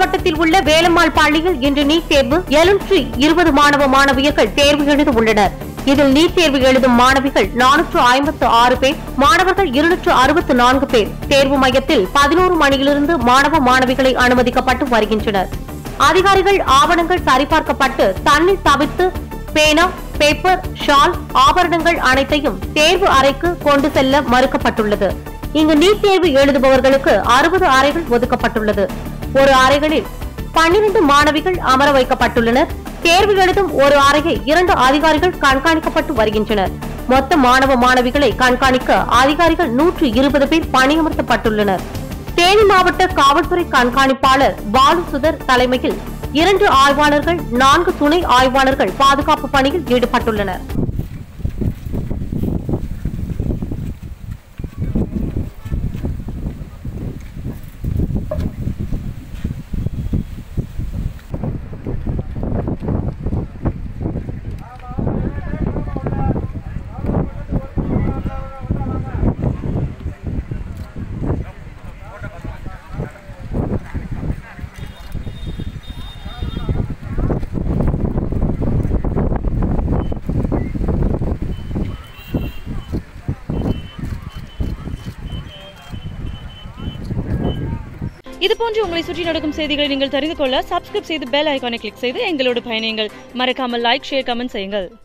மாவட்டத்தில் உள்ள வேலம்மாள் பள்ளியில் இன்று நீட் தேர்வு எழுநூற்று இருபது மாணவ மாணவியர்கள் தேர்வு எழுத உள்ளனர் இதில் நீட் தேர்வு எழுதும் மாணவிகள் நானூற்று ஐம்பத்து ஆறு பேர் மாணவர்கள் இருநூற்று அறுபத்து நான்கு பேர் தேர்வு மையத்தில் பதினோரு மணியிலிருந்து மாணவ மாணவிகளை அனுமதிக்கப்பட்டு வருகின்றனர் அதிகாரிகள் ஆவணங்கள் சரிபார்க்கப்பட்டு தண்ணீர் தவிர்த்து பேனா பேப்பர் ஷால் ஆபரணங்கள் அனைத்தையும் தேர்வு அறைக்கு கொண்டு செல்ல மறுக்கப்பட்டுள்ளது இங்கு நீட் தேர்வு எழுதுபவர்களுக்கு அறுபது அறைகள் ஒதுக்கப்பட்டுள்ளது ஒரு அறைகளில் பன்னிரண்டு மாணவிகள் அமர வைக்கப்பட்டுள்ளனர் தேர்வு எழுதும் ஒரு அறையை இரண்டு அதிகாரிகள் கண்காணிக்கப்பட்டு வருகின்றனர் மொத்த மாணவ மாணவிகளை கண்காணிக்க அதிகாரிகள் நூற்று இருபது பேர் பணியமர்த்தப்பட்டுள்ளனர் தேனி மாவட்ட காவல்துறை கண்காணிப்பாளர் பாலு சுதர் தலைமையில் இரண்டு ஆய்வாளர்கள் நான்கு துணை ஆய்வாளர்கள் பாதுகாப்பு பணியில் ஈடுபட்டுள்ளனர் இது போன்று உங்களை சுற்றி நடக்கும் செய்திகளை நீங்கள் தெரிந்து கொள்ள சப்ஸ்கிரைப் செய்து பெல் ஐகானை கிளிக் செய்து எங்களோடு பயணியுங்கள் மறக்காமல் லைக் ஷேர் கமெண்ட் செய்யுங்கள்